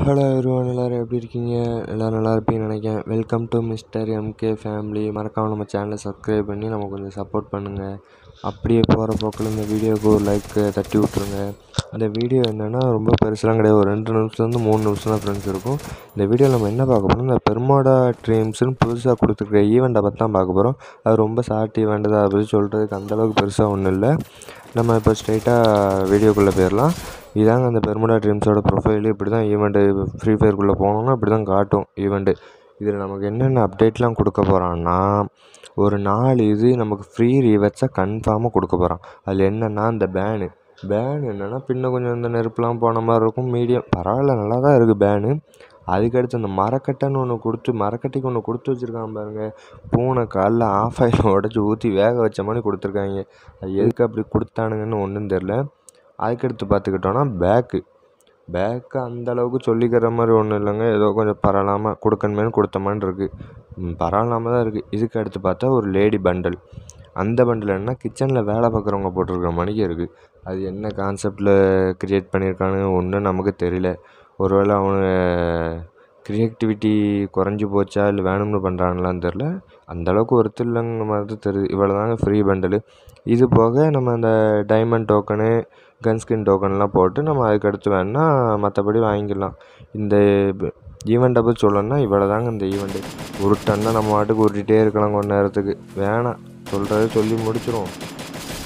hello everyone எல்லோரும் எப்படி இருக்கீங்க எல்லோரும் நல்லா இருப்பீங்கன்னு நினைக்கிறேன் welcome to mister MK family மறக்காமல் நம்ம சேனலை சப்ஸ்கிரைப் பண்ணி நம்ம கொஞ்சம் சப்போர்ட் பண்ணுங்கள் அப்படியே போகிற போக்கில் இந்த வீடியோவுக்கு ஒரு லைக் தட்டி விட்ருங்க அந்த வீடியோ என்னென்னா ரொம்ப பெருசுலாம் கிடையாது ஒரு ரெண்டு நிமிஷத்துலேருந்து மூணு நிமிஷம் தான் ஃப்ரெண்ட்ஸ் இருக்கும் இந்த வீடியோவில் நம்ம என்ன பார்க்க போகிறோம் இந்த பெர்மோடா ட்ரீம்ஸ்னு புதுசாக கொடுத்துருக்க ஈவெண்ட்டை பற்றி தான் பார்க்க போகிறோம் அது ரொம்ப ஷார்ட் ஈவெண்ட் தான் அதை பற்றி சொல்கிறதுக்கு அந்தளவுக்கு பெருசாக ஒன்றும் இல்லை நம்ம இப்போ ஸ்ட்ரைட்டாக வீடியோக்குள்ளே போயிடலாம் இதாங்க அந்த பெர்முடா ட்ரீம்ஸோட ப்ரொஃபைலு இப்படி தான் ஈவெண்ட்டு ஃப்ரீ ஃபயருக்குள்ளே போனோம்னா இப்படி தான் காட்டும் ஈவெண்ட்டு இதில் நமக்கு என்னென்ன அப்டேட்லாம் கொடுக்க போகிறான்னா ஒரு நாலு இது நமக்கு ஃப்ரீ ரீவெட்ஸாக கன்ஃபார்மாக கொடுக்க போகிறான் அதில் என்னென்னா இந்த பேனு பேன் என்னென்னா பின்ன கொஞ்சம் இந்த நெருப்புலாம் போன மாதிரி இருக்கும் மீடியம் பரவாயில்ல நல்லா தான் இருக்குது பேனு அதுக்கடுத்து அந்த மரக்கட்டைன்னு ஒன்று கொடுத்து மரக்கட்டைக்கு ஒன்று கொடுத்து வச்சுருக்கான் பாருங்க பூனை காலில் ஆஃப் ஆயில் உடச்சி ஊற்றி வேக வச்ச மாதிரி கொடுத்துருக்காங்க அது எதுக்கு அப்படி கொடுத்தானுங்கன்னு ஒன்றும் தெரில அதுக்கடுத்து பார்த்துக்கிட்டோன்னா பேக்கு பேக்கு அந்தளவுக்கு சொல்லிக்கிற மாதிரி ஒன்றும் இல்லைங்க ஏதோ கொஞ்சம் பரவாயில்லாமல் கொடுக்கணுமேனு கொடுத்த மாதிரி இருக்குது பரவாயில்லாமல் தான் இருக்குது இதுக்கு அடுத்து பார்த்தா ஒரு லேடி பண்டல் அந்த பண்டில் என்ன கிச்சனில் வேலை பார்க்குறவங்க போட்டிருக்கிற மணிக்கு இருக்குது அது என்ன கான்செப்டில் க்ரியேட் பண்ணியிருக்கானுங்க ஒன்றும் நமக்கு தெரியல ஒருவேளை அவனு க்ரியேட்டிவிட்டி குறைஞ்சி போச்சா இல்லை வேணும்னு பண்ணுறாங்களான்னு தெரில அந்தளவுக்கு ஒர்த்து இல்லைங்க மாதிரி தான் தெரியுது இவ்வளோ தாங்க ஃப்ரீ பண்டலு இது போக நம்ம அந்த டைமண்ட் டோக்கனு கன் ஸ்கின் டோக்கன்லாம் போட்டு நம்ம அதுக்கடுத்து வேணுன்னா மற்றபடி வாங்கிக்கலாம் இந்த ஈவெண்ட்டை பற்றி சொல்லணும்னா இவ்வளோ தாங்க இந்த ஈவெண்ட்டு உருட்டன்னா நம்ம பாட்டுக்கு உருட்டிகிட்டே இருக்கலாம் கொஞ்ச நேரத்துக்கு வேணாம் சொல்கிறத சொல்லி முடிச்சிடும்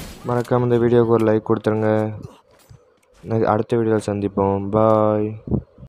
மறக்காமல் இந்த வீடியோவுக்கு ஒரு லைக் கொடுத்துருங்க அடுத்த வீடியோவில் சந்திப்போம் பாய்